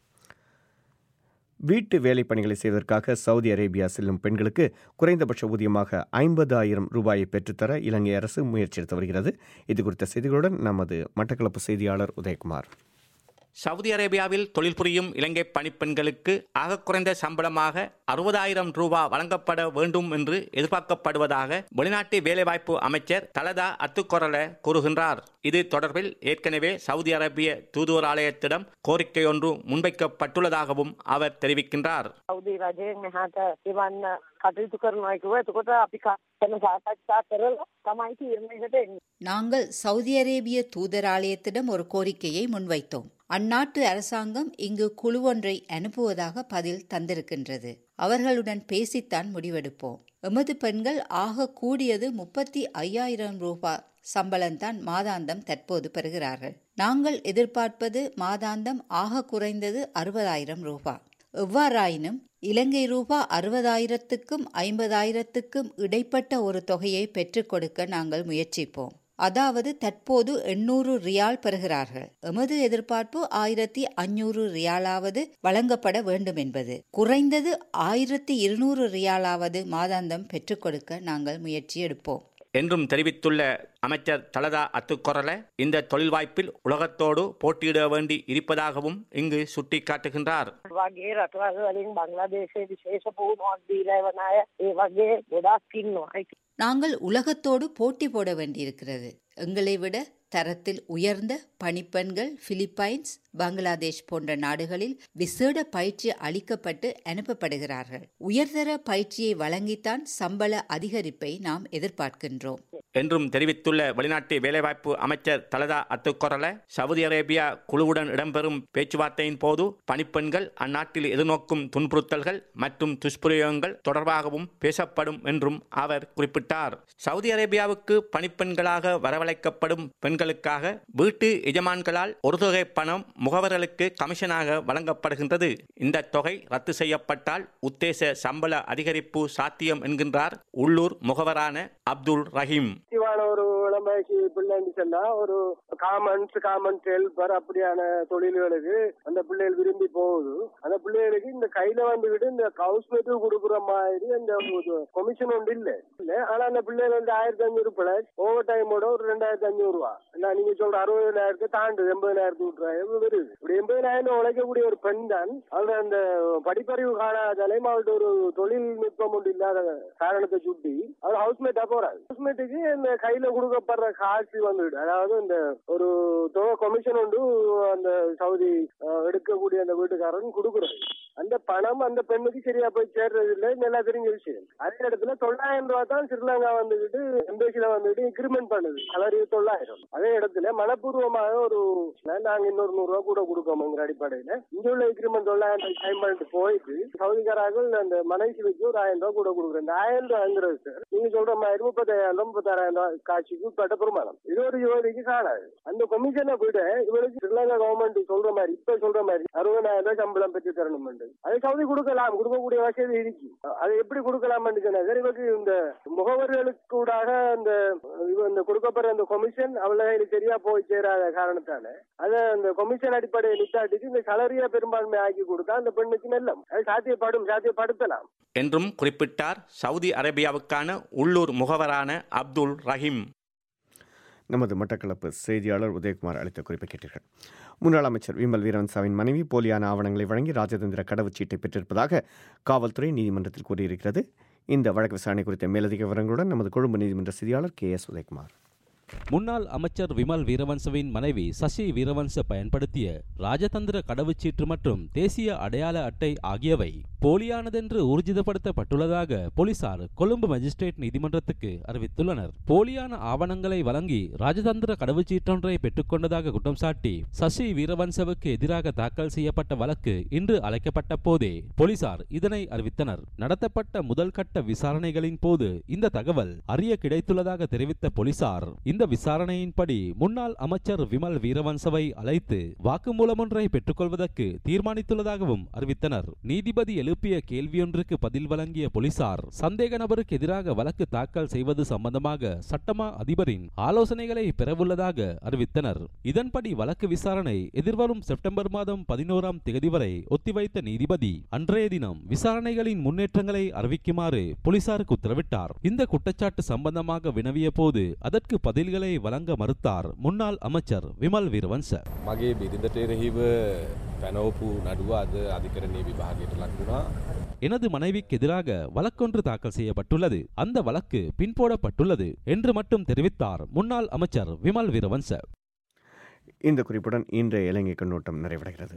வீட்டு வேலைப் பணிகளை செய்வதற்காக சவுதி அரேபியா செல்லும் பெண்களுக்கு குறைந்தபட்ச ஊதியமாக ஐம்பதாயிரம் ரூபாயை பெற்றுத்தர இலங்கை அரசு முயற்சி எடுத்து வருகிறது இது குறித்த செய்திகளுடன் நமது மட்டக்களப்பு செய்தியாளர் உதயகுமார் சவுதி அரேபியாவில் தொழில் புரியும் இலங்கை பணிப்பெண்களுக்கு ஆக குறைந்த சம்பளமாக அறுபதாயிரம் ரூபாய் வழங்கப்பட வேண்டும் என்று எதிர்பார்க்கப்படுவதாக வெளிநாட்டு வேலைவாய்ப்பு அமைச்சர் தலதா அத்துக்கொரல கூறுகின்றார் இது தொடர்பில் ஏற்கனவே சவுதி அரேபிய தூதுவர் ஆலயத்திடம் கோரிக்கை ஒன்று முன்வைக்கப்பட்டுள்ளதாகவும் அவர் தெரிவிக்கின்றார் සෞදි රජයෙන් මෙහාට එවන්න කටයුතු කරනවා කිව්ව එතකොට අපි කරන සාකච්ඡා කරලා තමයි තීරණයකට එන්නේ. நாங்கள் சவுதி அரேபிய தூதராலயத்திடம் ஒரு கோரிக்கையை முன்வைத்தோம் அந்நாட்டு அரசாங்கம் இங்கு குழுவொன்றை அனுப்புவதாக பதில் தந்திருக்கின்றது அவர்களுடன் பேசித்தான் முடிவெடுப்போம் எமது பெண்கள் ஆக கூடியது முப்பத்தி ஐயாயிரம் ரூபாய் சம்பளம்தான் மாதாந்தம் தற்போது பெறுகிறார்கள் நாங்கள் எதிர்பார்ப்பது மாதாந்தம் ஆக குறைந்தது அறுபதாயிரம் ரூபாய் எவ்வாறாயினும் இலங்கை ரூபா அறுபதாயிரத்துக்கும் ஐம்பதாயிரத்துக்கும் இடைப்பட்ட ஒரு தொகையை பெற்றுக் கொடுக்க நாங்கள் முயற்சிப்போம் அதாவது தற்போது எண்ணூறு ரியால் பெறுகிறார்கள் எமது எதிர்பார்ப்பு ஆயிரத்தி அஞ்சூறு ரியாலாவது வழங்கப்பட வேண்டும் என்பது குறைந்தது ஆயிரத்தி இருநூறு ரியாலாவது மாதாந்தம் பெற்றுக் கொடுக்க நாங்கள் முயற்சி எடுப்போம் என்றும் தெரிவித்துள்ள அமைச்சர் தலதா அத்துக்கொரல இந்த தொழில் வாய்ப்பில் உலகத்தோடு போட்டியிட வேண்டி இருப்பதாகவும் இங்கு சுட்டிக்காட்டுகின்றார் වගේ රටවල් වලින් බංලාදේශයේ විශේෂ පුහුණුවක් දීලා එවන අය ඒ වගේ ගොඩක් ඉන්නවා. நாங்கள் உலகத்தோடு போட்டி போட வேண்டியிருக்கிறது எங்களை விட தரத்தில் உயர்ந்த பணிப்பெண்கள் பிலிப்பைன்ஸ் பங்களாதேஷ் போன்ற நாடுகளில் விசேட பயிற்சி அளிக்கப்பட்டு அனுப்பப்படுகிறார்கள் உயர்தர பயிற்சியை வழங்கித்தான் சம்பள அதிகரிப்பை நாம் எதிர்பார்க்கின்றோம் என்றும் தெரிவித்துள்ள வெளிநாட்டு வேலைவாய்ப்பு அமைச்சர் தலதா அத்துக்கொரல சவுதி அரேபியா குழுவுடன் இடம்பெறும் பேச்சுவார்த்தையின் போது பணிப்பெண்கள் அந்நாட்டில் எதிர்நோக்கும் துன்புறுத்தல்கள் மற்றும் துஷ்பிரயோகங்கள் தொடர்பாகவும் பேசப்படும் என்றும் அவர் குறிப்பிட்டார் சவுதி அரேபியாவுக்கு பணிப்பெண்களாக வரவழைக்கப்படும் பெண்களுக்காக வீட்டு எஜமான்களால் ஒரு தொகை பணம் முகவர்களுக்கு கமிஷனாக வழங்கப்படுகின்றது இந்த தொகை ரத்து செய்யப்பட்டால் உத்தேச சம்பள அதிகரிப்பு சாத்தியம் என்கின்றார் உள்ளூர் முகவரான அப்துல் ரஹீம் ஆக்டிவான ஒரு இளமைக்கு பிள்ளைன்னு சொன்னா ஒரு காமன்ஸ் காமன்ஸ் ஹெல்பர் அப்படியான தொழில்களுக்கு அந்த பிள்ளைகள் விரும்பி போகுது அந்த பிள்ளைகளுக்கு இந்த கையில வந்துகிட்டு இந்த ஹவுஸ்மேட்டு கொடுக்குற மாதிரி அந்த கொமிஷன் ஒன்று இல்ல இல்ல ஆனா அந்த பிள்ளைகள் வந்து ஆயிரத்தி அஞ்சூறு பிளஸ் ஓவர் டைமோட ஒரு ரெண்டாயிரத்தி அஞ்சூறு ரூபா நான் நீங்க சொல்ற அறுபதாயிரத்தை தாண்டு எண்பதாயிரத்து விட்டுறாயிரம் வருது இப்படி எண்பதாயிரம் உழைக்கக்கூடிய ஒரு பெண் தான் அவங்க அந்த படிப்பறிவு காணாதாலையும் அவள்கிட்ட ஒரு தொழில்நுட்பம் ஒன்று இல்லாத காரணத்தை சுட்டி அவர் ஹவுஸ்மேட்டா போறாரு ஹவுஸ்மேட்டுக்கு இந்த கையில கொடுக்கப்படுற காசு வந்துட்டு அதாவது இந்த ஒரு தொகை கமிஷன் உண்டு அந்த சவுதி அஹ், எடுக்கக்கூடிய அந்த வீட்டுக்காரன் கொடுக்குறாரு அந்த பணம் அந்த பெண்ணுக்கு சரியா போய் சேர்றது இல்லை நல்லா தெரிஞ்ச விஷயம் அதே இடத்துல தொள்ளாயிரம் ரூபாய் தான் ஸ்ரீலங்கா வந்துகிட்டு எம்பேசில வந்துட்டு இன்கிரிமெண்ட் பண்ணுது salary தொள்ளாயிரம் அதே இடத்துல மனப்பூர்வமாக ஒரு நாங்க இன்னொரு நூறு ரூபாய் கூட கொடுக்கோங்கிற அடிப்படையில இங்க உள்ள இன்கிரிமெண்ட் தொள்ளாயிரம் டைம் பண்ணிட்டு போயிட்டு சவுதிக்காரர்கள் அந்த மனைவிக்கு ஒரு ஆயிரம் ரூபாய் கூட கொடுக்குறேன் இந்த ஆயிரம் ரூபாய்ங்கிறது சார் நீங்க சொல்ற மாதிரி முப்பத்தாயிரம் ரூபாய் முப்பத்தாயிரம் ரூபாய் காட்சிக்கு உட்பட்ட பெருமானம் இது ஒரு யுவதிக்கு காணாது அந்த கமிஷனை விட இவருக்கு ஸ்ரீலங்கா கவர்மெண்ட் சொல்ற மாதிரி இப்ப சொல்ற மாதிரி அறுபதாயிரம் ரூபாய் சம்பளம் பெற்று தரணும் அது சவுதி கொடுக்கலாம் கொடுக்கக்கூடிய வசதி இருக்கு அதை எப்படி கொடுக்கலாம் சொன்னா சார் இவருக்கு இந்த முகவர்களுக்கு கூடாக அந்த இவ- இந்த கொடுக்கப்படுற அந்த கமிஷன் அவ்வளவு சரியா போய் சேராத காரணத்தால அத அந்த கமிஷன் அடிப்படையை நிப்பாட்டிட்டு இந்த சலரியா பெரும்பான்மை ஆக்கி கொடுத்தா அந்த பெண்ணுக்கு நல்லம் அது சாத்தியப்படும் சாத்தியப்படுத்தலாம் என்றும் குறிப்பிட்டார் சவுதி அரேபியாவுக்கான உள்ளூர் முகவரான அப்துல் ரஹீம் நமது மட்டக்களப்பு செய்தியாளர் உதயகுமார் அளித்த குறிப்பை கேட்டீர்கள் முன்னாள் அமைச்சர் விமல் வீரவன்சாவின் மனைவி போலியான ஆவணங்களை வழங்கி ராஜதந்திர கடவுச்சீட்டை பெற்றிருப்பதாக காவல்துறை நீதிமன்றத்தில் கூறியிருக்கிறது இந்த வழக்கு விசாரணை குறித்த மேலதிக விவரங்களுடன் நமது கொழும்பு நீதிமன்ற செய்தியாளர் கே எஸ் உதயகுமார் முன்னாள் அமைச்சர் விமல் வீரவன்சவின் மனைவி சசி வீரவன்ச பயன்படுத்திய ராஜதந்திர கடவுச்சீட்டு மற்றும் தேசிய அடையாள அட்டை ஆகியவை போலியானதென்று ஊர்ஜிதப்படுத்தப்பட்டுள்ளதாக போலீசார் கொழும்பு மஜிஸ்ட்ரேட் நீதிமன்றத்துக்கு அறிவித்துள்ளனர் போலியான ஆவணங்களை வழங்கி ராஜதந்திர கடவுச்சீட்டொன்றை பெற்றுக்கொண்டதாக குற்றம் சாட்டி சசி வீரவன்சவுக்கு எதிராக தாக்கல் செய்யப்பட்ட வழக்கு இன்று அழைக்கப்பட்ட போதே போலீசார் இதனை அறிவித்தனர் நடத்தப்பட்ட முதல் கட்ட விசாரணைகளின் போது இந்த தகவல் அறிய கிடைத்துள்ளதாக தெரிவித்த போலீசார் இந்த விசாரணையின்படி முன்னாள் அமைச்சர் விமல் வீரவன்சவை அழைத்து வாக்குமூலம் ஒன்றை பெற்றுக்கொள்வதற்கு தீர்மானித்துள்ளதாகவும் அறிவித்தனர் நீதிபதி எழுப்பிய கேள்வியொன்றுக்கு பதில் வழங்கிய போலீசார் சந்தேக நபருக்கு எதிராக வழக்கு தாக்கல் செய்வது சம்பந்தமாக சட்டமா அதிபரின் ஆலோசனைகளை பெறவுள்ளதாக அறிவித்தனர் இதன்படி வழக்கு விசாரணை எதிர்வரும் செப்டம்பர் மாதம் பதினோராம் தேதி வரை ஒத்திவைத்த நீதிபதி அன்றைய தினம் விசாரணைகளின் முன்னேற்றங்களை அறிவிக்குமாறு போலீசாருக்கு உத்தரவிட்டார் இந்த குற்றச்சாட்டு சம்பந்தமாக வினவிய போது அதற்கு பதில்களை வழங்க மறுத்தார் முன்னாள் அமைச்சர் விமல் வீரவன்ச මගේ බිරිඳට එරෙහිව පැනවපු නඩුව අද අධිකරණය විභාගයට ලක් වුණා. எனது மனைவிக்கு எதிராக வழக்கொன்று தாக்கல் செய்யப்பட்டுள்ளது அந்த வழக்கு பின்போடப்பட்டுள்ளது என்று மட்டும் தெரிவித்தார் முன்னாள் அமைச்சர் விமல் வீரவன்ச இந்த குறிப்புடன் இன்றைய இலங்கை கண்ணோட்டம் நிறைவடைகிறது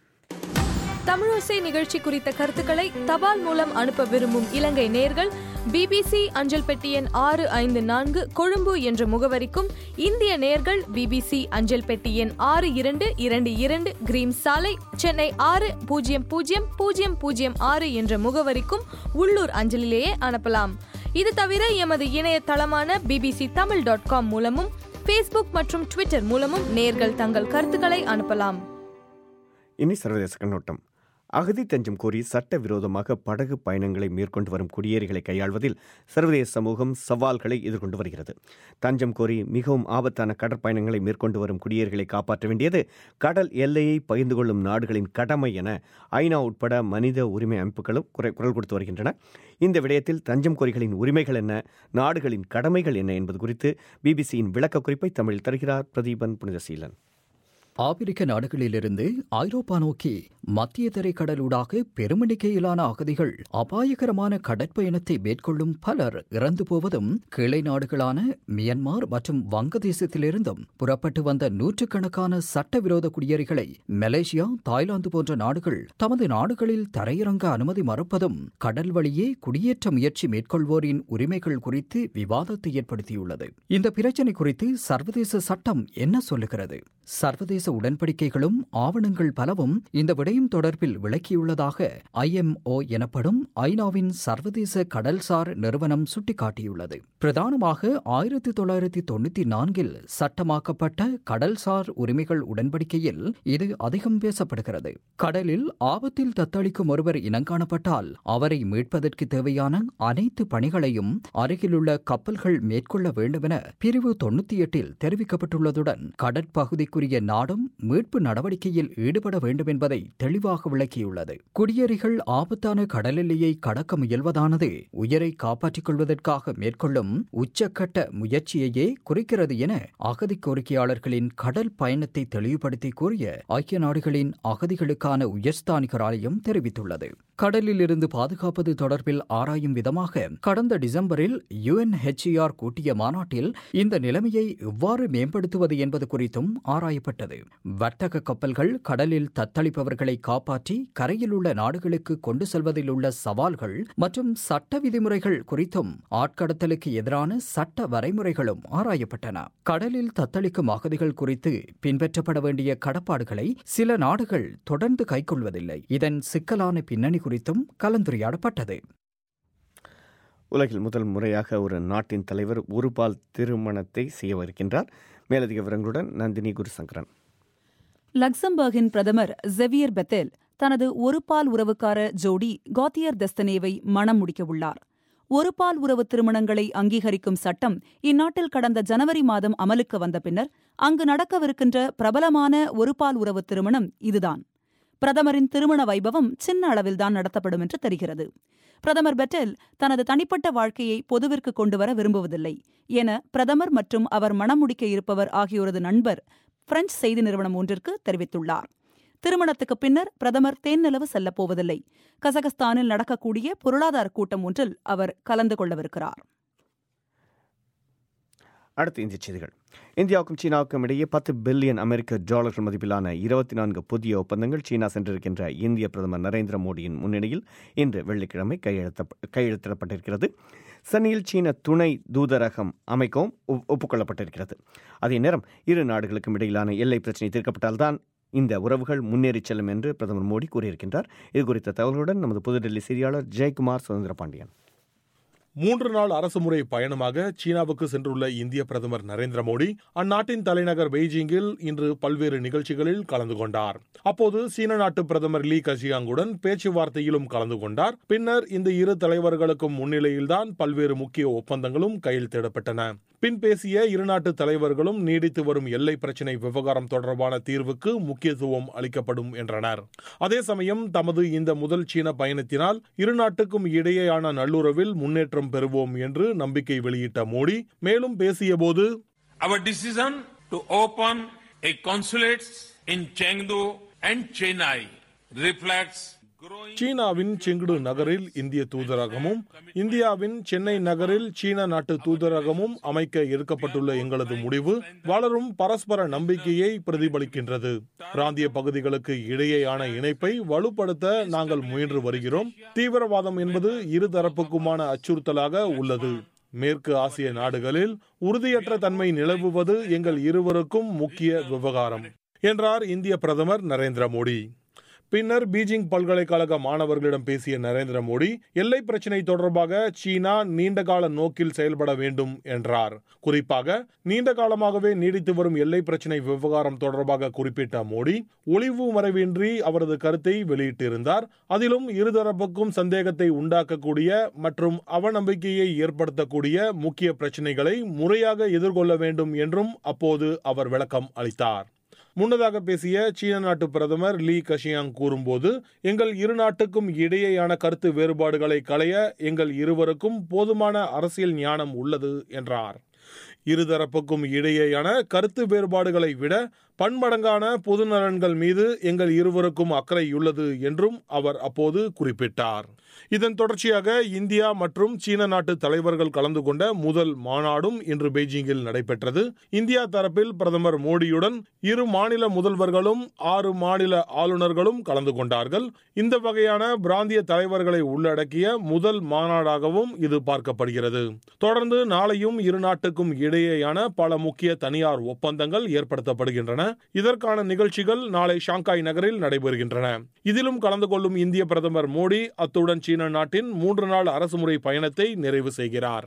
தமிழோசை நிகழ்ச்சி குறித்த கருத்துக்களை தபால் மூலம் அனுப்ப விரும்பும் இலங்கை நேர்கள் பிபிசி அஞ்சல் பெட்டி எண் ஆறு ஐந்து நான்கு கொழும்பு என்ற முகவரிக்கும் இந்திய நேர்கள் பிபிசி அஞ்சல் பெட்டி எண் ஆறு இரண்டு இரண்டு இரண்டு கிரீம் சாலை சென்னை ஆறு பூஜ்ஜியம் பூஜ்ஜியம் பூஜ்ஜியம் பூஜ்ஜியம் ஆறு என்ற முகவரிக்கும் உள்ளூர் அஞ்சலிலேயே அனுப்பலாம் இது தவிர எமது இணையதளமான பிபிசி தமிழ் டாட் காம் மூலமும் ஃபேஸ்புக் மற்றும் ட்விட்டர் மூலமும் நேர்கள் தங்கள் கருத்துக்களை அனுப்பலாம் இனி சர்வதேச கண்ணோட்டம் அகதி தஞ்சம் கோரி சட்டவிரோதமாக படகு பயணங்களை மேற்கொண்டு வரும் குடியேறிகளை கையாள்வதில் சர்வதேச சமூகம் சவால்களை எதிர்கொண்டு வருகிறது தஞ்சம் கோரி மிகவும் ஆபத்தான கடற்பயணங்களை மேற்கொண்டு வரும் குடியேறிகளை காப்பாற்ற வேண்டியது கடல் எல்லையை பகிர்ந்து கொள்ளும் நாடுகளின் கடமை என ஐநா உட்பட மனித உரிமை அமைப்புகளும் குறை குரல் கொடுத்து வருகின்றன இந்த விடயத்தில் தஞ்சம் கோரிகளின் உரிமைகள் என்ன நாடுகளின் கடமைகள் என்ன என்பது குறித்து பிபிசியின் விளக்க குறிப்பை தமிழில் தருகிறார் பிரதீபன் புனிதசீலன் ஆப்பிரிக்க நாடுகளிலிருந்து ஐரோப்பா நோக்கி மத்திய தரைக்கடலூடாக பெருமெண்ணிக்கையிலான அகதிகள் அபாயகரமான கடற்பயணத்தை மேற்கொள்ளும் பலர் இறந்து போவதும் கிளை நாடுகளான மியன்மார் மற்றும் வங்கதேசத்திலிருந்தும் புறப்பட்டு வந்த நூற்றுக்கணக்கான சட்டவிரோத குடியேறிகளை மலேசியா தாய்லாந்து போன்ற நாடுகள் தமது நாடுகளில் தரையிறங்க அனுமதி மறுப்பதும் கடல் வழியே குடியேற்ற முயற்சி மேற்கொள்வோரின் உரிமைகள் குறித்து விவாதத்தை ஏற்படுத்தியுள்ளது இந்த பிரச்சினை குறித்து சர்வதேச சட்டம் என்ன சொல்லுகிறது சர்வதேச உடன்படிக்கைகளும் ஆவணங்கள் பலவும் இந்த விடயம் தொடர்பில் விளக்கியுள்ளதாக ஐஎம்ஓ எனப்படும் ஐநாவின் சர்வதேச கடல்சார் நிறுவனம் சுட்டிக்காட்டியுள்ளது பிரதானமாக ஆயிரத்தி தொள்ளாயிரத்தி தொண்ணூத்தி நான்கில் சட்டமாக்கப்பட்ட கடல்சார் உரிமைகள் உடன்படிக்கையில் இது அதிகம் பேசப்படுகிறது கடலில் ஆபத்தில் தத்தளிக்கும் ஒருவர் இனங்காணப்பட்டால் அவரை மீட்பதற்கு தேவையான அனைத்து பணிகளையும் அருகிலுள்ள கப்பல்கள் மேற்கொள்ள வேண்டுமென பிரிவு தொண்ணூத்தி எட்டில் தெரிவிக்கப்பட்டுள்ளதுடன் கடற்பகுதிக்குரிய நாடும் மீட்பு நடவடிக்கையில் ஈடுபட வேண்டும் என்பதை தெளிவாக விளக்கியுள்ளது குடியேறிகள் ஆபத்தான கடல் எல்லையை கடக்க முயல்வதானது உயிரை காப்பாற்றிக் கொள்வதற்காக மேற்கொள்ளும் உச்சக்கட்ட முயற்சியையே குறிக்கிறது என அகதி கோரிக்கையாளர்களின் கடல் பயணத்தை தெளிவுபடுத்தி கூறிய ஐக்கிய நாடுகளின் அகதிகளுக்கான உயர்ஸ்தானிகர் ஆலயம் தெரிவித்துள்ளது கடலில் இருந்து பாதுகாப்பது தொடர்பில் ஆராயும் விதமாக கடந்த டிசம்பரில் யுஎன்ஹெச்ஆர் கூட்டிய மாநாட்டில் இந்த நிலைமையை எவ்வாறு மேம்படுத்துவது என்பது குறித்தும் ஆராயப்பட்டது வர்த்தக கப்பல்கள் கடலில் தத்தளிப்பவர்களை காப்பாற்றி கரையில் உள்ள நாடுகளுக்கு கொண்டு செல்வதில் உள்ள சவால்கள் மற்றும் சட்ட விதிமுறைகள் குறித்தும் ஆட்கடத்தலுக்கு எதிரான சட்ட வரைமுறைகளும் ஆராயப்பட்டன கடலில் தத்தளிக்கும் அகதிகள் குறித்து பின்பற்றப்பட வேண்டிய கடப்பாடுகளை சில நாடுகள் தொடர்ந்து கைக்கொள்வதில்லை இதன் சிக்கலான பின்னணி குறித்தும் கலந்துரையாடப்பட்டது உலகில் முதல் முறையாக ஒரு நாட்டின் தலைவர் ஒருபால் திருமணத்தை செய்யவிருக்கின்றார் மேலதிக விவரங்களுடன் நந்தினி குருசங்கரன் லக்சம்பர்கின் பிரதமர் ஜெவியர் பெத்தேல் தனது ஒருபால் உறவுக்கார ஜோடி காத்தியர் தெஸ்தனேவை மணம் முடிக்க உள்ளார் ஒருபால் உறவு திருமணங்களை அங்கீகரிக்கும் சட்டம் இந்நாட்டில் கடந்த ஜனவரி மாதம் அமலுக்கு வந்த பின்னர் அங்கு நடக்கவிருக்கின்ற பிரபலமான ஒருபால் உறவு திருமணம் இதுதான் பிரதமரின் திருமண வைபவம் சின்ன அளவில்தான் நடத்தப்படும் என்று தெரிகிறது பிரதமர் பெட்டேல் தனது தனிப்பட்ட வாழ்க்கையை பொதுவிற்கு கொண்டுவர விரும்புவதில்லை என பிரதமர் மற்றும் அவர் மணமுடிக்க இருப்பவர் ஆகியோரது நண்பர் பிரெஞ்சு செய்தி நிறுவனம் ஒன்றிற்கு தெரிவித்துள்ளார் திருமணத்துக்கு பின்னர் பிரதமர் தேன்நிலவு செல்லப் போவதில்லை கசகஸ்தானில் நடக்கக்கூடிய பொருளாதார கூட்டம் ஒன்றில் அவர் கலந்து கொள்ளவிருக்கிறார் அடுத்து இந்திய செய்திகள் இந்தியாவுக்கும் சீனாவுக்கும் இடையே பத்து பில்லியன் அமெரிக்க டாலர்கள் மதிப்பிலான இருபத்தி நான்கு புதிய ஒப்பந்தங்கள் சீனா சென்றிருக்கின்ற இந்திய பிரதமர் நரேந்திர மோடியின் முன்னிலையில் இன்று வெள்ளிக்கிழமை கையெழுத்த கையெழுத்திடப்பட்டிருக்கிறது சனியில் சீன துணை தூதரகம் அமைக்கவும் ஒப்புக்கொள்ளப்பட்டிருக்கிறது அதே நேரம் இரு நாடுகளுக்கும் இடையிலான எல்லை பிரச்சினை தீர்க்கப்பட்டால்தான் இந்த உறவுகள் முன்னேறிச் செல்லும் என்று பிரதமர் மோடி கூறியிருக்கின்றார் இது குறித்த தகவலுடன் நமது புதுடெல்லி செய்தியாளர் ஜெயக்குமார் சுதந்திர பாண்டியன் மூன்று நாள் அரசுமுறை பயணமாக சீனாவுக்கு சென்றுள்ள இந்திய பிரதமர் நரேந்திர மோடி அந்நாட்டின் தலைநகர் பெய்ஜிங்கில் இன்று பல்வேறு நிகழ்ச்சிகளில் கலந்து கொண்டார் அப்போது சீன நாட்டு பிரதமர் லீ கசியாங்குடன் பேச்சுவார்த்தையிலும் கலந்து கொண்டார் பின்னர் இந்த இரு தலைவர்களுக்கும் முன்னிலையில்தான் பல்வேறு முக்கிய ஒப்பந்தங்களும் கையெழுத்திடப்பட்டன பின் பேசிய இருநாட்டு தலைவர்களும் நீடித்து வரும் எல்லை பிரச்சினை விவகாரம் தொடர்பான தீர்வுக்கு முக்கியத்துவம் அளிக்கப்படும் என்றனர் அதே சமயம் தமது இந்த முதல் சீன பயணத்தினால் இருநாட்டுக்கும் இடையேயான நல்லுறவில் முன்னேற்றம் பெறுவோம் என்று நம்பிக்கை வெளியிட்ட மோடி மேலும் பேசியபோது Our decision to open a consulates in Chengdu and Chennai reflects சீனாவின் செங்குடு நகரில் இந்திய தூதரகமும் இந்தியாவின் சென்னை நகரில் சீன நாட்டு தூதரகமும் அமைக்க எடுக்கப்பட்டுள்ள எங்களது முடிவு வளரும் பரஸ்பர நம்பிக்கையை பிரதிபலிக்கின்றது பிராந்திய பகுதிகளுக்கு இடையேயான இணைப்பை வலுப்படுத்த நாங்கள் முயன்று வருகிறோம் தீவிரவாதம் என்பது இரு தரப்புக்குமான அச்சுறுத்தலாக உள்ளது மேற்கு ஆசிய நாடுகளில் உறுதியற்ற தன்மை நிலவுவது எங்கள் இருவருக்கும் முக்கிய விவகாரம் என்றார் இந்திய பிரதமர் நரேந்திர மோடி பின்னர் பீஜிங் பல்கலைக்கழக மாணவர்களிடம் பேசிய நரேந்திர மோடி எல்லை பிரச்சினை தொடர்பாக சீனா நீண்டகால நோக்கில் செயல்பட வேண்டும் என்றார் குறிப்பாக நீண்ட காலமாகவே நீடித்து வரும் எல்லை பிரச்சினை விவகாரம் தொடர்பாக குறிப்பிட்ட மோடி ஒளிவு மறைவின்றி அவரது கருத்தை வெளியிட்டிருந்தார் அதிலும் இருதரப்புக்கும் சந்தேகத்தை உண்டாக்கக்கூடிய மற்றும் அவநம்பிக்கையை ஏற்படுத்தக்கூடிய முக்கிய பிரச்சினைகளை முறையாக எதிர்கொள்ள வேண்டும் என்றும் அப்போது அவர் விளக்கம் அளித்தார் முன்னதாக பேசிய சீன நாட்டு பிரதமர் லீ கஷியாங் கூறும்போது எங்கள் இரு நாட்டுக்கும் இடையேயான கருத்து வேறுபாடுகளை களைய எங்கள் இருவருக்கும் போதுமான அரசியல் ஞானம் உள்ளது என்றார் இருதரப்புக்கும் இடையேயான கருத்து வேறுபாடுகளை விட பன்மடங்கான பொது நலன்கள் மீது எங்கள் இருவருக்கும் அக்கறையுள்ளது என்றும் அவர் அப்போது குறிப்பிட்டார் இதன் தொடர்ச்சியாக இந்தியா மற்றும் சீன நாட்டு தலைவர்கள் கலந்து கொண்ட முதல் மாநாடும் இன்று பெய்ஜிங்கில் நடைபெற்றது இந்தியா தரப்பில் பிரதமர் மோடியுடன் இரு மாநில முதல்வர்களும் ஆறு மாநில ஆளுநர்களும் கலந்து கொண்டார்கள் இந்த வகையான பிராந்திய தலைவர்களை உள்ளடக்கிய முதல் மாநாடாகவும் இது பார்க்கப்படுகிறது தொடர்ந்து நாளையும் இரு நாட்டுக்கும் இடையேயான பல முக்கிய தனியார் ஒப்பந்தங்கள் ஏற்படுத்தப்படுகின்றன இதற்கான நிகழ்ச்சிகள் நாளை ஷாங்காய் நகரில் நடைபெறுகின்றன இதிலும் கலந்து கொள்ளும் இந்திய பிரதமர் மோடி அத்துடன் சீன நாட்டின் மூன்று நாள் அரசுமுறை பயணத்தை நிறைவு செய்கிறார்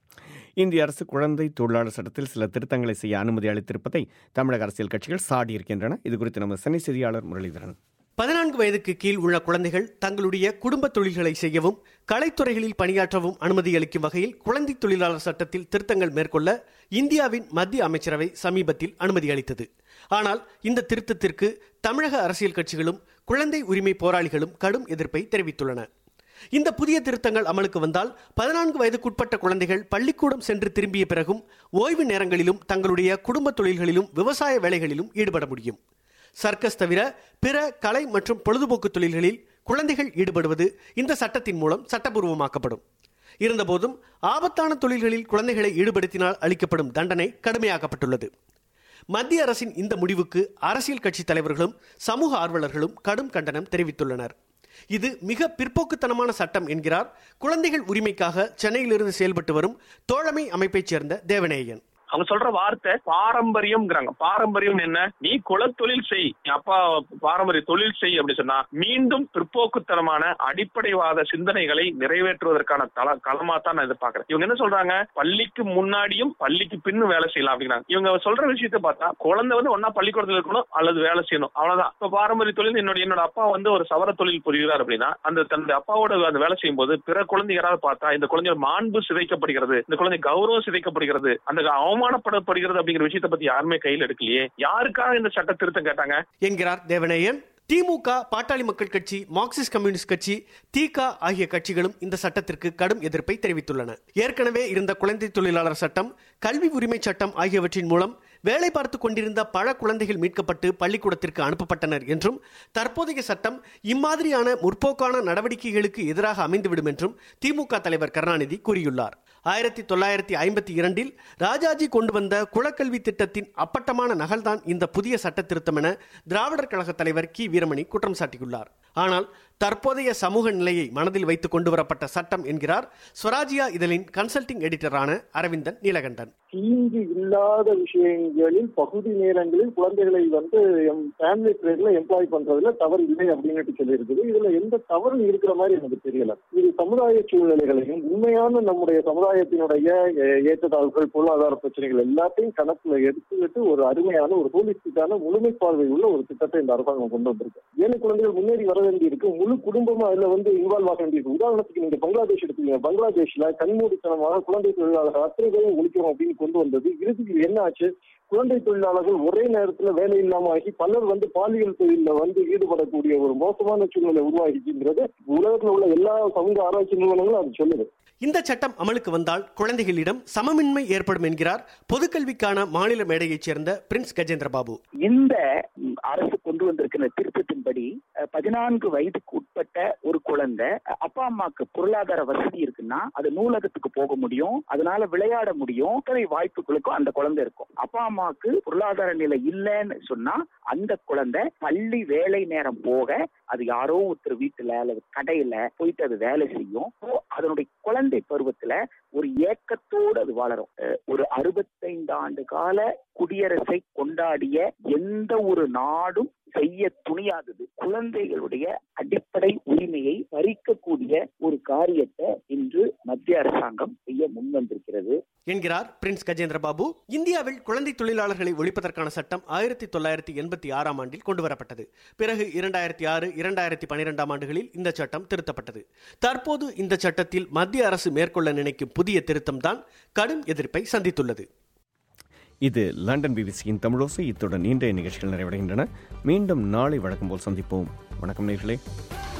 இந்திய அரசு குழந்தை தொழிலாளர் சட்டத்தில் சில திருத்தங்களை செய்ய அனுமதி அளித்திருப்பதை தமிழக அரசியல் கட்சிகள் சாடியிருக்கின்றன இது குறித்து நமது சென்னை செய்தியாளர் முரளிதரன் பதினான்கு வயதுக்கு கீழ் உள்ள குழந்தைகள் தங்களுடைய குடும்ப தொழில்களை செய்யவும் கலைத்துறைகளில் பணியாற்றவும் அனுமதி அளிக்கும் வகையில் குழந்தை தொழிலாளர் சட்டத்தில் திருத்தங்கள் மேற்கொள்ள இந்தியாவின் மத்திய அமைச்சரவை சமீபத்தில் அனுமதி அளித்தது ஆனால் இந்த திருத்தத்திற்கு தமிழக அரசியல் கட்சிகளும் குழந்தை உரிமை போராளிகளும் கடும் எதிர்ப்பை தெரிவித்துள்ளன இந்த புதிய திருத்தங்கள் அமலுக்கு வந்தால் பதினான்கு வயதுக்குட்பட்ட குழந்தைகள் பள்ளிக்கூடம் சென்று திரும்பிய பிறகும் ஓய்வு நேரங்களிலும் தங்களுடைய குடும்ப தொழில்களிலும் விவசாய வேலைகளிலும் ஈடுபட முடியும் சர்க்கஸ் தவிர பிற கலை மற்றும் பொழுதுபோக்கு தொழில்களில் குழந்தைகள் ஈடுபடுவது இந்த சட்டத்தின் மூலம் சட்டபூர்வமாக்கப்படும் இருந்தபோதும் ஆபத்தான தொழில்களில் குழந்தைகளை ஈடுபடுத்தினால் அளிக்கப்படும் தண்டனை கடுமையாக்கப்பட்டுள்ளது மத்திய அரசின் இந்த முடிவுக்கு அரசியல் கட்சி தலைவர்களும் சமூக ஆர்வலர்களும் கடும் கண்டனம் தெரிவித்துள்ளனர் இது மிக பிற்போக்குத்தனமான சட்டம் என்கிறார் குழந்தைகள் உரிமைக்காக சென்னையிலிருந்து செயல்பட்டு வரும் தோழமை அமைப்பைச் சேர்ந்த தேவநேயன் அவங்க சொல்ற வார்த்தை பாரம்பரியம்ங்கிறாங்க பாரம்பரியம் என்ன நீ குலத்தொழில் செய் நீ அப்பா பாரம்பரிய தொழில் செய் அப்படி சொன்னா மீண்டும் பிற்போக்குத்தனமான அடிப்படைவாத சிந்தனைகளை நிறைவேற்றுவதற்கான தள களமா தான் நான் இதை பாக்குறேன் இவங்க என்ன சொல்றாங்க பள்ளிக்கு முன்னாடியும் பள்ளிக்கு பின்னும் வேலை செய்யலாம் அப்படிங்கிறாங்க இவங்க சொல்ற விஷயத்தை பார்த்தா குழந்தை வந்து ஒன்னா பள்ளிக்கூடத்தில் இருக்கணும் அல்லது வேலை செய்யணும் அவ்வளவுதான் இப்ப பாரம்பரிய தொழில் என்னோட என்னோட அப்பா வந்து ஒரு சவர தொழில் புரிகிறார் அப்படின்னா அந்த தன்னுடைய அப்பாவோட அந்த வேலை செய்யும் போது பிற குழந்தை யாராவது பார்த்தா இந்த குழந்தையோட மாண்பு சிதைக்கப்படுகிறது இந்த குழந்தை கௌரவம் சிதைக்கப்படுகிறது அந்த அவமானப்படப்படுகிறது அப்படிங்கிற விஷயத்தை பத்தி யாருமே கையில் எடுக்கலையே யாருக்காக இந்த சட்ட திருத்தம் கேட்டாங்க என்கிறார் தேவநேயன் திமுக பாட்டாளி மக்கள் கட்சி மார்க்சிஸ்ட் கம்யூனிஸ்ட் கட்சி திக ஆகிய கட்சிகளும் இந்த சட்டத்திற்கு கடும் எதிர்ப்பை தெரிவித்துள்ளன ஏற்கனவே இருந்த குழந்தை தொழிலாளர் சட்டம் கல்வி உரிமை சட்டம் ஆகியவற்றின் மூலம் வேலை பார்த்து கொண்டிருந்த பல குழந்தைகள் மீட்கப்பட்டு பள்ளிக்கூடத்திற்கு அனுப்பப்பட்டனர் என்றும் தற்போதைய சட்டம் இம்மாதிரியான முற்போக்கான நடவடிக்கைகளுக்கு எதிராக அமைந்துவிடும் என்றும் திமுக தலைவர் கருணாநிதி கூறியுள்ளார் ஆயிரத்தி தொள்ளாயிரத்தி ஐம்பத்தி இரண்டில் ராஜாஜி கொண்டு வந்த குலக்கல்வி திட்டத்தின் அப்பட்டமான நகல்தான் இந்த புதிய சட்ட திருத்தம் என திராவிடர் கழக தலைவர் கி வீரமணி குற்றம் சாட்டியுள்ளார் ஆனால் தற்போதைய சமூக நிலையை மனதில் வைத்து கொண்டு வரப்பட்ட சட்டம் என்கிறார் ஸ்வராஜியா இதழின் கன்சல்டிங் எடிட்டரான அரவிந்தன் நீலகண்டன் தீங்கு இல்லாத விஷயங்களில் பகுதி நேரங்களில் குழந்தைகளை வந்து ஃபேமிலி ட்ரேட்ல எம்ப்ளாய் பண்றதுல தவறு இல்லை அப்படின்னு சொல்லி இருக்குது இதுல எந்த தவறும் இருக்கிற மாதிரி எனக்கு தெரியல இது சமுதாய சூழ்நிலைகளையும் உண்மையான நம்முடைய சமுதாயத்தினுடைய அஹ், ஏற்றத்தாழ்வுகள் பொருளாதார பிரச்சனைகள் எல்லாத்தையும் கணக்குல எடுத்துக்கிட்டு ஒரு அருமையான ஒரு ஹோலிஸ்டிக்கான முழுமை பார்வை உள்ள ஒரு திட்டத்தை இந்த அரசாங்கம் கொண்டு வந்திருக்கு ஏழை குழந்தைகள் முன்னேறி வர வேண்டியிருக்கு முழு குடும்பமா அதுல வந்து இன்வால்வ் ஆக வேண்டியிருக்கு உதாரணத்துக்கு நீங்க பங்களாதேஷ் எடுத்துக்கீங்க பங்களாதேஷ்ல கண்மூடித்தனமாக குழந்தை தொழிலாளர்கள் அத்தனை பேரும் ஒழிக்கிறோம் அப்படின்னு கொண்டு வந்தது இறுதியில் என்ன ஆச்சு குழந்தை தொழிலாளர்கள் ஒரே நேரத்துல வேலை இல்லாம ஆகி பலர் வந்து பாலியல் தொழில வந்து ஈடுபடக்கூடிய ஒரு மோசமான சூழ்நிலை உருவாகிச்சுங்கிறது உலகத்துல உள்ள எல்லா சமூக ஆராய்ச்சி நிறுவனங்களும் அது சொல்லுது இந்த சட்டம் அமலுக்கு வந்தால் குழந்தைகளிடம் சமமின்மை ஏற்படும் என்கிறார் பொதுக்கல்விக்கான மாநில மேடையைச் சேர்ந்த பிரின்ஸ் கஜேந்திர பாபு இந்த ம், அரசு கொண்டு வந்திருக்கிற திருத்தத்தின்படி அஹ், பதினான்கு வயதுக்கு உட்பட்ட ஒரு குழந்தை அஹ், அப்பா அம்மாக்கு பொருளாதார வசதி இருக்குன்னா அது நூலகத்துக்கு போக முடியும் அதனால விளையாட முடியும் இத்தனை வாய்ப்புகளுக்கும் அந்த குழந்தை இருக்கும் அப்பா அம்மாவுக்கு பொருளாதார நிலை இல்லைன்னு சொன்னா அந்த குழந்தை பள்ளி வேலை நேரம் போக அது யாரோ ஒருத்தர் வீட்டுல அல்லது கடையில போயிட்டு அது வேலை செய்யும் அப்போ அதனுடைய குழந்தை பருவத்துல ஒரு ஏக்கத்தோடு அது வளரும் அஹ், ஒரு அறுபத்தைந்து ஆண்டு கால குடியரசை கொண்டாடிய எந்த ஒரு நாடும் செய்ய துணியாதது குழந்தைகளுடைய அடிப்படை உரிமையை பறிக்கக்கூடிய ஒரு காரியத்தை இன்று மத்திய அரசாங்கம் செய்ய முன்வந்திருக்கிறது என்கிறார் பிரின்ஸ் கஜேந்திர பாபு இந்தியாவில் குழந்தை தொழிலாளர்களை ஒழிப்பதற்கான சட்டம் ஆயிரத்தி தொள்ளாயிரத்தி எண்பத்தி ஆறாம் ஆண்டில் கொண்டுவரப்பட்டது பிறகு இரண்டாயிரத்தி ஆறு இரண்டாயிரத்தி பனிரெண்டாம் ஆண்டுகளில் இந்த சட்டம் திருத்தப்பட்டது தற்போது இந்த சட்டத்தில் மத்திய அரசு மேற்கொள்ள நினைக்கும் புதிய திருத்தம் தான் கடும் எதிர்ப்பை சந்தித்துள்ளது இது லண்டன் பிபிசியின் தமிழோசை இத்துடன் இன்றைய நிகழ்ச்சிகள் நிறைவடைகின்றன மீண்டும் நாளை வழக்கம் போல் சந்திப்போம் வணக்கம் நேர்களே